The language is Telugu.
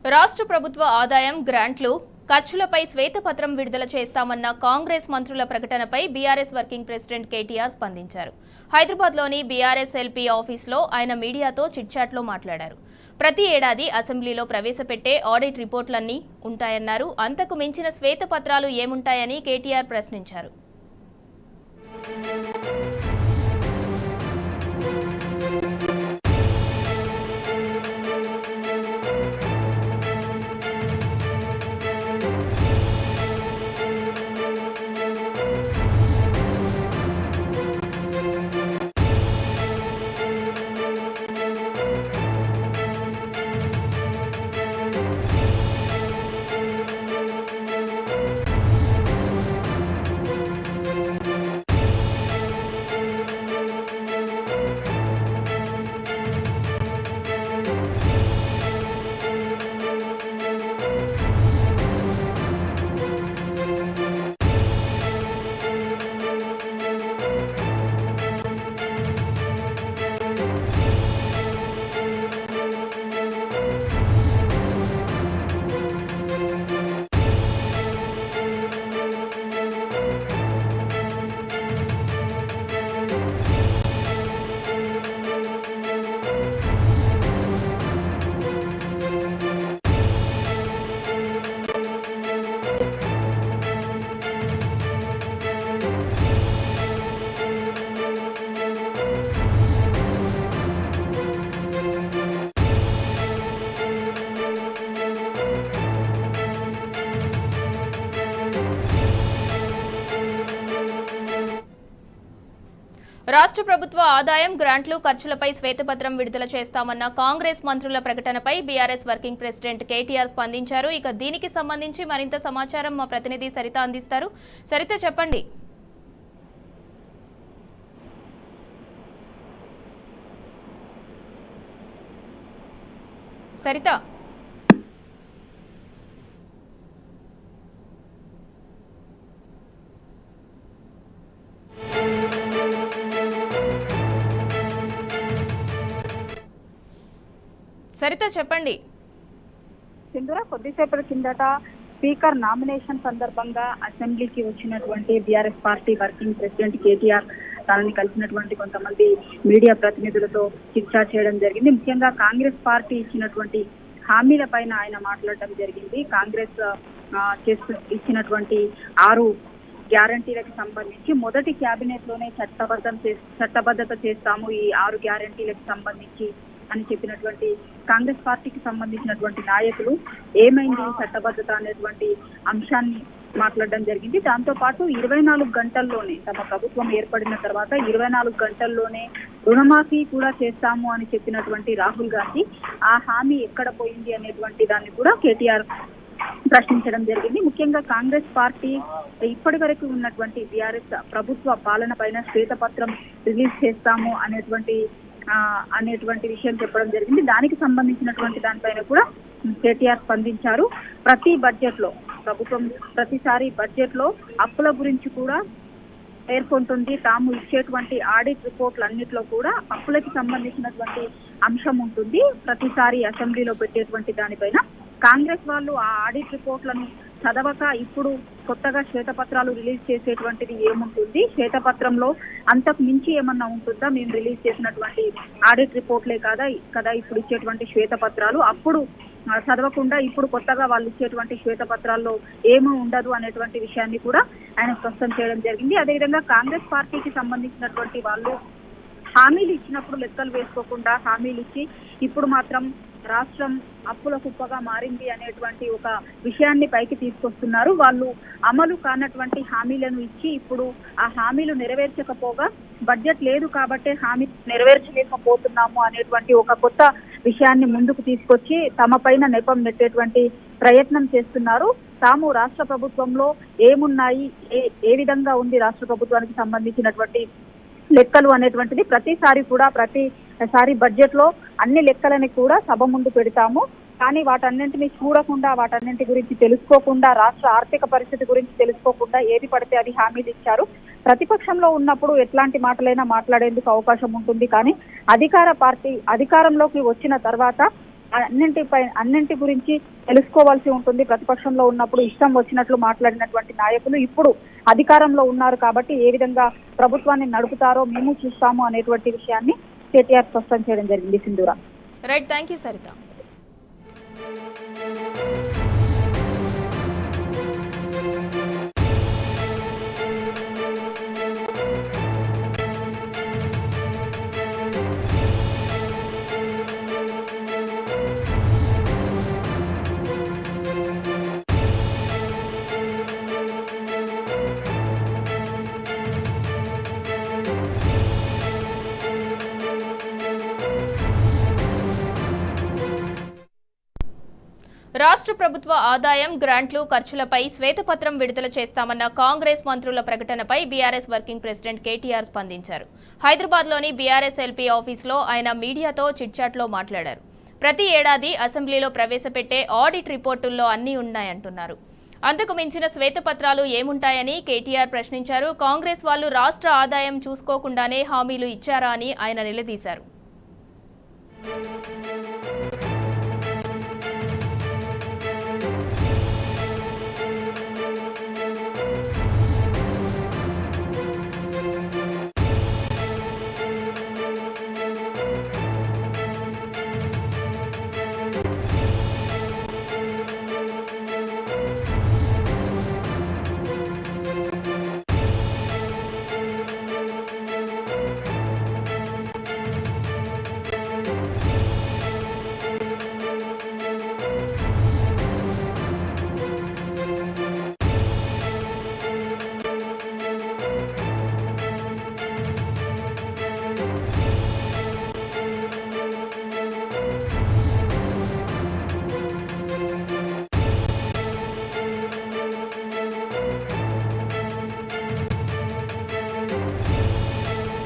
రాష్ట్ర ప్రభుత్వ ఆదాయం గ్రాంట్లు ఖర్చులపై శ్వేతపత్రం విడుదల చేస్తామన్న కాంగ్రెస్ మంత్రుల ప్రకటనపై బీఆర్ఎస్ వర్కింగ్ ప్రెసిడెంట్ కేటీఆర్ స్పందించారు హైదరాబాద్లోని బీఆర్ఎస్ ఎల్పీ ఆఫీస్లో ఆయన మీడియాతో చిట్చాట్లో మాట్లాడారు ప్రతి ఏడాది అసెంబ్లీలో ప్రవేశపెట్టే ఆడిట్ రిపోర్టులన్నీ ఉంటాయన్నారు అంతకు మించిన శ్వేతపత్రాలు ఏముంటాయని కేటీఆర్ ప్రశ్నించారు రాష్ట్ర ప్రభుత్వ ఆదాయం గ్రాంట్లు ఖర్చులపై శ్వేతపత్రం విడుదల చేస్తామన్న కాంగ్రెస్ మంత్రుల ప్రకటనపై బీఆర్ఎస్ వర్కింగ్ ప్రెసిడెంట్ కేటీఆర్ స్పందించారు ఇక దీనికి సంబంధించి మరింత సమాచారం మా ప్రతినిధి సరిత అందిస్తారు సరిత చెప్పండి సరిత సరిత చెప్పండి సింధుర కొద్దిసేపటి కిందట స్పీకర్ నామినేషన్ సందర్భంగా అసెంబ్లీకి వచ్చినటువంటి BRS party working president KTR తనని కలిసినటువంటి కొంతమంది మీడియా ప్రతినిధులతో చిట్చాట్ చేయడం జరిగింది ముఖ్యంగా కాంగ్రెస్ పార్టీ ఇచ్చినటువంటి హామీల పైన ఆయన మాట్లాడడం జరిగింది కాంగ్రెస్ ఆ, చేస్తూ ఇచ్చినటువంటి ఆరు గ్యారంటీలకు సంబంధించి మొదటి కేబినెట్ లోనే చట్టబద్ధం చే- చట్టబద్ధత చేస్తాము ఈ ఆరు గ్యారంటీలకు సంబంధించి అని చెప్పినటువంటి కాంగ్రెస్ పార్టీకి సంబంధించినటువంటి నాయకులు ఏమైంది ఈ చట్టబద్ధత అనేటువంటి అంశాన్ని మాట్లాడడం జరిగింది దాంతో పాటు ఇరవై నాలుగు గంటల్లోనే తమ ప్రభుత్వం ఏర్పడిన తర్వాత ఇరవై నాలుగు గంటల్లోనే రుణమాఫీ కూడా చేస్తాము అని చెప్పినటువంటి రాహుల్ గాంధీ ఆ హామీ ఎక్కడ పోయింది అనేటువంటి దాన్ని కూడా కేటీఆర్ ప్రశ్నించడం జరిగింది ముఖ్యంగా కాంగ్రెస్ పార్టీ ఇప్పటి వరకు ఉన్నటువంటి బీఆర్ఎస్ ప్రభుత్వ పాలన పైన శ్వేతపత్రం రిలీజ్ చేస్తాము అనేటువంటి ఆ, అనేటువంటి విషయం చెప్పడం జరిగింది దానికి సంబంధించినటువంటి దానిపైన కూడా కేటీఆర్ స్పందించారు ప్రతి బడ్జెట్ లో ప్రభుత్వం ప్రతిసారి బడ్జెట్ లో అప్పుల గురించి కూడా పేర్కొంటుంది తాము ఇచ్చేటువంటి ఆడిట్ రిపోర్ట్లు అన్నిట్లో కూడా అప్పులకి సంబంధించినటువంటి అంశం ఉంటుంది ప్రతిసారి అసెంబ్లీలో పెట్టేటువంటి దానిపైన కాంగ్రెస్ వాళ్ళు ఆ ఆడిట్ రిపోర్ట్లను చదవక ఇప్పుడు కొత్తగా శ్వేతపత్రాలు రిలీజ్ చేసేటువంటిది ఏముంటుంది శ్వేతపత్రంలో అంతకు మించి ఏమన్నా ఉంటుందా మేము రిలీజ్ చేసినటువంటి ఆడిట్ రిపోర్ట్లే కదా కదా ఇప్పుడు ఇచ్చేటువంటి శ్వేతపత్రాలు అప్పుడు ఆ, చదవకుండా ఇప్పుడు కొత్తగా వాళ్ళు ఇచ్చేటువంటి శ్వేతపత్రాల్లో ఏమీ ఉండదు అనేటువంటి విషయాన్ని కూడా ఆయన స్పష్టం చేయడం జరిగింది అదేవిధంగా కాంగ్రెస్ పార్టీకి సంబంధించినటువంటి వాళ్ళు హామీలు ఇచ్చినప్పుడు లెక్కలు వేసుకోకుండా హామీలు ఇచ్చి ఇప్పుడు మాత్రం రాష్ట్రం అప్పుల కుప్పగా మారింది అనేటువంటి ఒక విషయాన్ని పైకి తీసుకొస్తున్నారు వాళ్ళు అమలు కానటువంటి హామీలను ఇచ్చి ఇప్పుడు ఆ హామీలు నెరవేర్చకపోగా బడ్జెట్ లేదు కాబట్టే హామీ నెరవేర్చలేకపోతున్నాము అనేటువంటి ఒక కొత్త విషయాన్ని ముందుకు తీసుకొచ్చి తమ పైన నెపం నెట్టేటువంటి ప్రయత్నం చేస్తున్నారు తాము రాష్ట్ర ప్రభుత్వంలో ఏమున్నాయి ఏ ఏ విధంగా ఉంది రాష్ట్ర ప్రభుత్వానికి సంబంధించినటువంటి లెక్కలు అనేటువంటిది ప్రతిసారి కూడా ప్రతిసారి బడ్జెట్ లో అన్ని లెక్కలని కూడా సభ ముందు పెడతాము కానీ వాటన్నింటినీ చూడకుండా వాటన్నింటి గురించి తెలుసుకోకుండా రాష్ట్ర ఆర్థిక పరిస్థితి గురించి తెలుసుకోకుండా ఏది పడితే అది హామీలు ఇచ్చారు ప్రతిపక్షంలో ఉన్నప్పుడు ఎట్లాంటి మాటలైనా మాట్లాడేందుకు అవకాశం ఉంటుంది కానీ అధికార పార్టీ అధికారంలోకి వచ్చిన తర్వాత అన్నింటిపై అన్నింటి గురించి తెలుసుకోవాల్సి ఉంటుంది ప్రతిపక్షంలో ఉన్నప్పుడు ఇష్టం వచ్చినట్లు మాట్లాడినటువంటి నాయకులు ఇప్పుడు అధికారంలో ఉన్నారు కాబట్టి ఏ విధంగా ప్రభుత్వాన్ని నడుపుతారో మేము చూస్తాము అనేటువంటి విషయాన్ని కేటీఆర్ స్పష్టం చేయడం జరిగింది Sindhura right thank you Saritha రాష్ట్ర ప్రభుత్వ ఆదాయం గ్రాంట్లు ఖర్చులపై శ్వేతపత్రం విడుదల చేస్తామన్న కాంగ్రెస్ మంత్రుల ప్రకటనపై బీఆర్ఎస్ వర్కింగ్ ప్రెసిడెంట్ కేటీఆర్ స్పందించారు హైదరాబాద్లోని బీఆర్ఎస్ ఎల్పీ ఆఫీస్లో ఆయన మీడియాతో చిట్చాట్లో మాట్లాడారు ప్రతి ఏడాది అసెంబ్లీలో ప్రవేశపెట్టే ఆడిట్ రిపోర్టుల్లో అన్నీ ఉన్నాయంటున్నారు అంతకు మించిన శ్వేతపత్రాలు ఏముంటాయని కేటీఆర్ ప్రశ్నించారు కాంగ్రెస్ వాళ్ళు రాష్ట్ర ఆదాయం చూసుకోకుండానే హామీలు ఇచ్చారా అని ఆయన నిలదీశారు